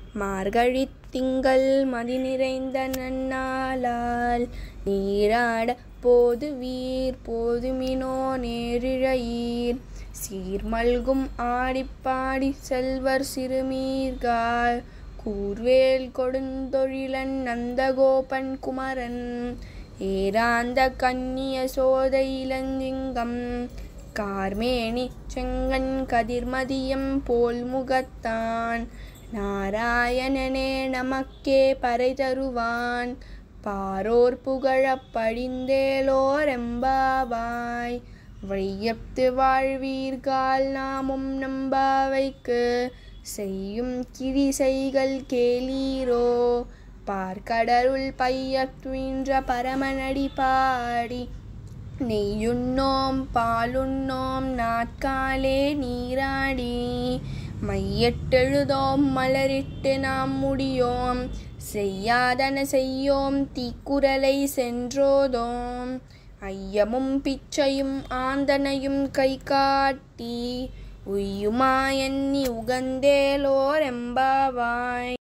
மார்கழித் திங்கள் மதி நிறைந்த நன்னாளால் நீராடப் போதுவீர் போதுமினோ நேரிழையீர் சீர்மல்கும் ஆடிப் பாடிச் செல்வர் சிறுமீர்காள் கூர்வேல் கொடுந்தொழிலன் நந்தகோபன் குமரன் ஏராந்த கன்னிய சோதை இளஞ்சிங்கம் கார்மேனி செங்கண் கதிர்மதியம் போல் முகத்தான் நாராயணனே நமக்கே பறை தருவான் பாரோர் புகழப் படிந்தேலோரெம்பாவாய் வையத்து வாழ்வீர்கால் நாமும் நம்பாவைக்கு செய்யும் கிரிசைகள் கேளீரோ பார்க்கடலுள் பையத்துயின்ற பரமனடி பாடி நெய்யுண்ணோம் பாலுண்ணோம் நாட்காலே நீராடி மையட்டெழுதோம் மலரிட்டு நாம் முடியோம் செய்யாதன செய்யோம் தீக்குறளை சென்றோதோம் ஐயமும் பிச்சையும் ஆந்தனையும் கை காட்டி உய்யுமா எண்ணி உகந்தேலோரெம்பாவாய்